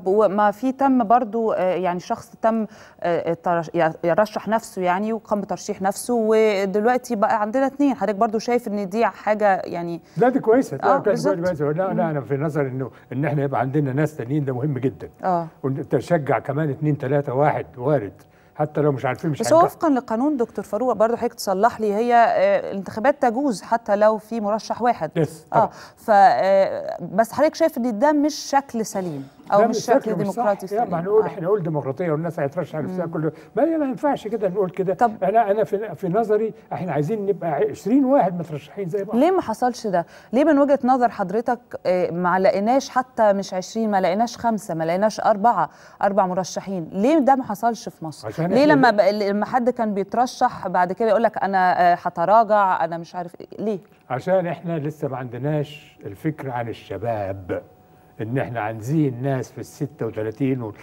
وما في تم برضو آه، يعني شخص تم آه، ترش- يرشح نفسه يعني وقام بترشيح نفسه ودلوقتي بقى عندنا اثنين حضرتك برضو شايف ان دي حاجه يعني لا دي كويسه آه، لا كويسه بالظبط. كويسه لا لا انا في نظري انه ان احنا يبقى عندنا ناس تانيين ده مهم جدا اه وتشجع كمان اثنين ثلاثه واحد وارد حتى لو مش عارفين مش بس هو هنجح. وفقا لقانون دكتور فاروق برضو حضرتك تصلح لي هي آه، الانتخابات تجوز حتى لو في مرشح واحد يس اه طبعا. ف آه، بس حضرتك شايف ان ده مش شكل سليم او لا مش شكله شكل مش ديمقراطي صح. يا سليم ما هنقول آه. احنا نقول ديمقراطيه والناس هيترشح نفسها كله ما ما ينفعش كده نقول كده طب- انا انا في في نظري احنا عايزين نبقى 20 واحد مترشحين زي بعض ليه ما حصلش ده؟ ليه من وجهة نظر حضرتك آه، ما لقيناش حتى مش 20 ما لقيناش خمسة ما لقيناش أربعة أربع مرشحين ليه ده ما حصلش في مصر؟ عشان ليه إحنا لما ب- ب... لما حد كان بيترشح بعد كده يقول لك أنا آه، هتراجع أنا مش عارف إيه ليه؟ عشان احنا لسه ما عندناش الفكر عن الشباب ان احنا عايزين ناس في ال 36 وال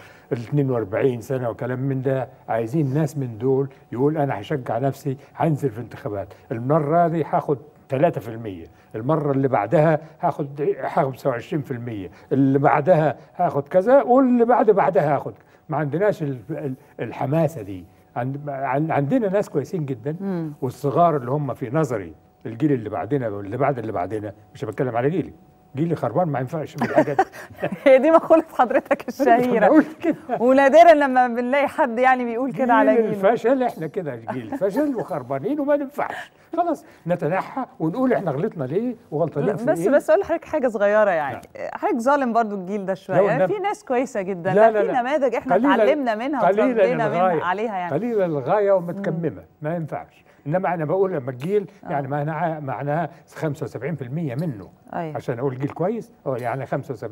42 سنه وكلام من ده عايزين ناس من دول يقول انا هشجع نفسي هنزل في انتخابات المره دي هاخد 3% المره اللي بعدها هاخد هاخد 27% اللي بعدها هاخد كذا واللي بعد بعدها هاخد ما عندناش ال- ال- الحماسه دي عند عن- عندنا ناس كويسين جدا والصغار اللي هم في نظري الجيل اللي بعدنا واللي بعد اللي بعدنا مش بتكلم على جيلي جيلي خربان ما ينفعش بالحاجات دي. هي دي مقولة حضرتك أنا الشهيرة قلت كده ونادرا لما بنلاقي حد يعني بيقول كده على جيل جيل الفشل احنا كده جيل فشل وخربانين وما ننفعش خلاص نتنحى ونقول احنا غلطنا ليه وغلطانين في بس ايه بس اقول لحضرتك حاجه صغيره يعني حضرتك ظالم برضو الجيل ده شويه لو يعني النبي- في ناس كويسه جدا لا، لا, لا، في لا. نماذج احنا قليلاً- اتعلمنا منها قليلا وتربينا الغاية منها عليها يعني قليلا الغايه ومتكممه ما ينفعش انما انا بقول لما الجيل يعني معناها معناها 75% منه أيوة. عشان اقول جيل كويس اه يعني 75%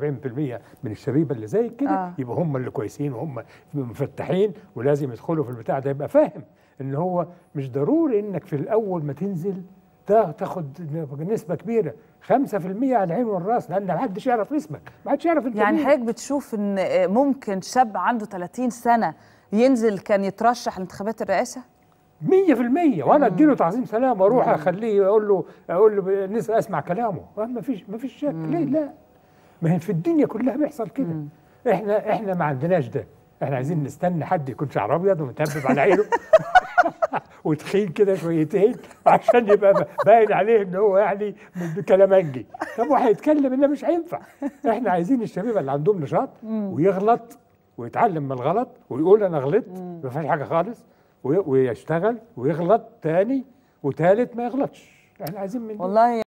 من الشبيبه اللي زي كده آه. يبقى هم اللي كويسين وهم مفتحين ولازم يدخلوا في البتاع ده يبقى فاهم ان هو مش ضروري انك في الاول ما تنزل تا- تاخد نسبه كبيره 5% على العين والراس لان ما حدش يعرف اسمك ما حدش يعرف انت يعني مين. حضرتك بتشوف ان ممكن شاب عنده 30 سنه ينزل كان يترشح لانتخابات الرئاسه مية في المية وانا اديله تعظيم سلام واروح اخليه اقول له اقول له نس- اسمع كلامه ما فيش ما فيش شك ليه لا ما هي في الدنيا كلها بيحصل كده احنا احنا ما عندناش ده احنا عايزين نستنى حد يكون شعر ابيض ومتهبب على عينه وتخين كده شويتين عشان يبقى باين عليه ان هو يعني من كلامنجي طب وهيتكلم ده مش هينفع احنا عايزين الشباب اللي عندهم نشاط ويغلط ويتعلم من الغلط ويقول انا غلطت ما فيهاش حاجه خالص وي- ويشتغل ويغلط تاني وتالت ما يغلطش احنا عايزين من دول. والله